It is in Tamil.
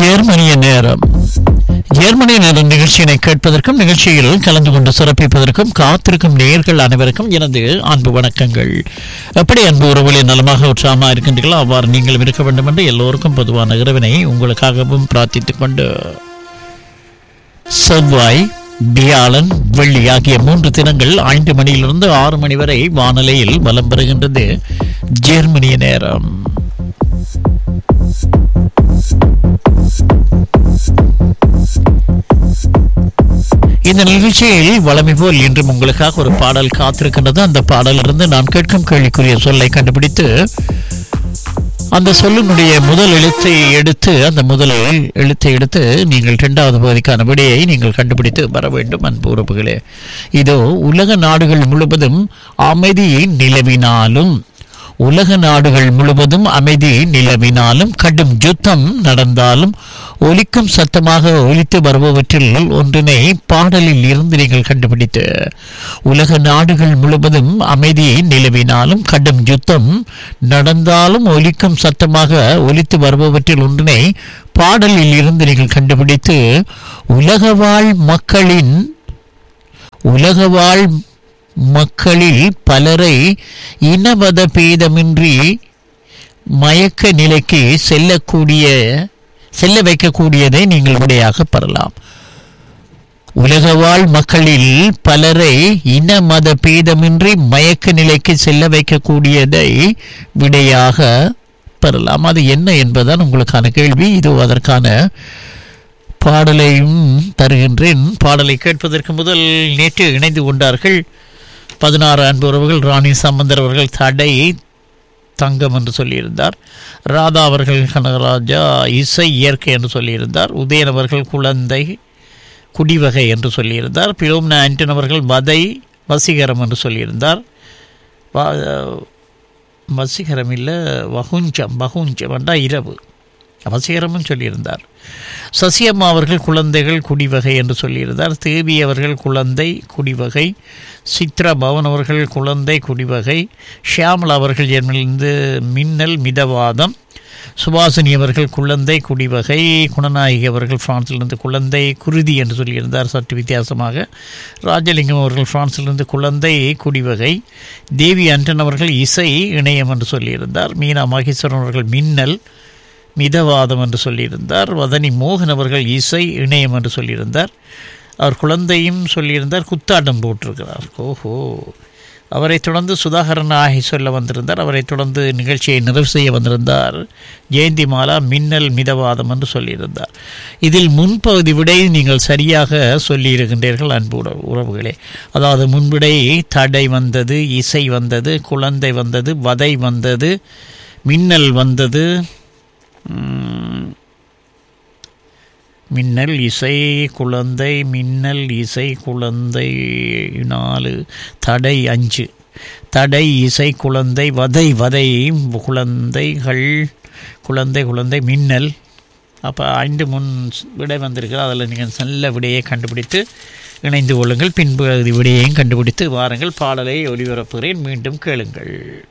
ஜெர்மனிய நேரம் ஜெர்மனிய நேரம் நிகழ்ச்சியினை கேட்பதற்கும் நிகழ்ச்சியில் கலந்து கொண்டு சிறப்பிப்பதற்கும் காத்திருக்கும் நேயர்கள் அனைவருக்கும் எனது அன்பு வணக்கங்கள் எப்படி அன்பு உறவுகளில் நலமாக உற்சாகமாக இருக்கின்றீர்களோ அவ்வாறு நீங்களும் இருக்க வேண்டும் என்று எல்லோருக்கும் பொதுவான இறைவனை உங்களுக்காகவும் பிரார்த்தித்துக் கொண்டு செவ்வாய் வியாழன் வெள்ளி ஆகிய மூன்று தினங்கள் ஐந்து மணியிலிருந்து ஆறு மணி வரை வானொலியில் வலம் பெறுகின்றது ஜெர்மனிய நேரம் இந்த நிகழ்ச்சியில் வளமை போல் இன்றும் உங்களுக்காக ஒரு பாடல் காத்திருக்கின்றது அந்த பாடலிருந்து நான் கேட்கும் கேள்விக்குரிய சொல்லை கண்டுபிடித்து அந்த சொல்லினுடைய முதல் எழுத்தை எடுத்து அந்த முதல் எழுத்தை எடுத்து நீங்கள் இரண்டாவது பகுதிக்கான விடையை நீங்கள் கண்டுபிடித்து வர வேண்டும் அன்பு உறவுகளே இதோ உலக நாடுகள் முழுவதும் அமைதி நிலவினாலும் உலக நாடுகள் முழுவதும் அமைதி நிலவினாலும் கடும் யுத்தம் நடந்தாலும் ஒலிக்கும் சத்தமாக ஒலித்து வருபவற்றில் ஒன்றினை பாடலில் இருந்து நீங்கள் கண்டுபிடித்து உலக நாடுகள் முழுவதும் அமைதி நிலவினாலும் கடும் யுத்தம் நடந்தாலும் ஒலிக்கும் சத்தமாக ஒலித்து வருபவற்றில் ஒன்றினை பாடலில் இருந்து நீங்கள் கண்டுபிடித்து உலகவாழ் மக்களின் உலகவாழ் மக்களில் பலரை இனமத பேதமின்றி மயக்க நிலைக்கு செல்லக்கூடிய செல்ல வைக்கக்கூடியதை நீங்கள் விடையாக பெறலாம் உலகவாழ் மக்களில் பலரை இன மத பேதமின்றி மயக்க நிலைக்கு செல்ல வைக்கக்கூடியதை விடையாக பெறலாம் அது என்ன என்பதுதான் உங்களுக்கான கேள்வி இது அதற்கான பாடலையும் தருகின்றேன் பாடலை கேட்பதற்கு முதல் நேற்று இணைந்து கொண்டார்கள் பதினாறு அன்பு உறவுகள் ராணி சம்பந்தர் அவர்கள் தடை தங்கம் என்று சொல்லியிருந்தார் ராதா அவர்கள் கனகராஜா இசை இயற்கை என்று சொல்லியிருந்தார் உதயன் அவர்கள் குழந்தை குடிவகை என்று சொல்லியிருந்தார் பிலோம்னா ஆண்டன் அவர்கள் வதை வசீகரம் என்று சொல்லியிருந்தார் வசீகரம் இல்லை வகுஞ்சம் வகுஞ்சம் என்றா இரவு அவசியரமும் சொல்லியிருந்தார் சசியம்மா அவர்கள் குழந்தைகள் குடிவகை என்று சொல்லியிருந்தார் தேவி அவர்கள் குழந்தை குடிவகை சித்ரா பவன் அவர்கள் குழந்தை குடிவகை ஷியாமலா அவர்கள் ஜென்மிலிருந்து மின்னல் மிதவாதம் சுபாசினி அவர்கள் குழந்தை குடிவகை குணநாயகி அவர்கள் பிரான்சிலிருந்து குழந்தை குருதி என்று சொல்லியிருந்தார் சற்று வித்தியாசமாக ராஜலிங்கம் அவர்கள் பிரான்சிலிருந்து குழந்தை குடிவகை தேவி அண்டன் அவர்கள் இசை இணையம் என்று சொல்லியிருந்தார் மீனா மகேஸ்வரன் அவர்கள் மின்னல் மிதவாதம் என்று சொல்லியிருந்தார் வதனி மோகன் அவர்கள் இசை இணையம் என்று சொல்லியிருந்தார் அவர் குழந்தையும் சொல்லியிருந்தார் குத்தாட்டம் போட்டிருக்கிறார் ஓஹோ அவரை தொடர்ந்து சுதாகரன் ஆகி சொல்ல வந்திருந்தார் அவரை தொடர்ந்து நிகழ்ச்சியை நிறைவு செய்ய வந்திருந்தார் ஜெயந்தி மாலா மின்னல் மிதவாதம் என்று சொல்லியிருந்தார் இதில் முன்பகுதி விடை நீங்கள் சரியாக சொல்லியிருக்கின்றீர்கள் அன்பு உறவுகளே அதாவது முன்விடை தடை வந்தது இசை வந்தது குழந்தை வந்தது வதை வந்தது மின்னல் வந்தது மின்னல் இசை குழந்தை மின்னல் இசை குழந்தை நாலு தடை அஞ்சு தடை இசை குழந்தை வதை வதை குழந்தைகள் குழந்தை குழந்தை மின்னல் அப்போ ஐந்து முன் விடை வந்திருக்கிறது அதில் நீங்கள் நல்ல விடையை கண்டுபிடித்து இணைந்து கொள்ளுங்கள் பின்பு விடையையும் கண்டுபிடித்து வாருங்கள் பாடலை ஒளிபரப்புகிறேன் மீண்டும் கேளுங்கள்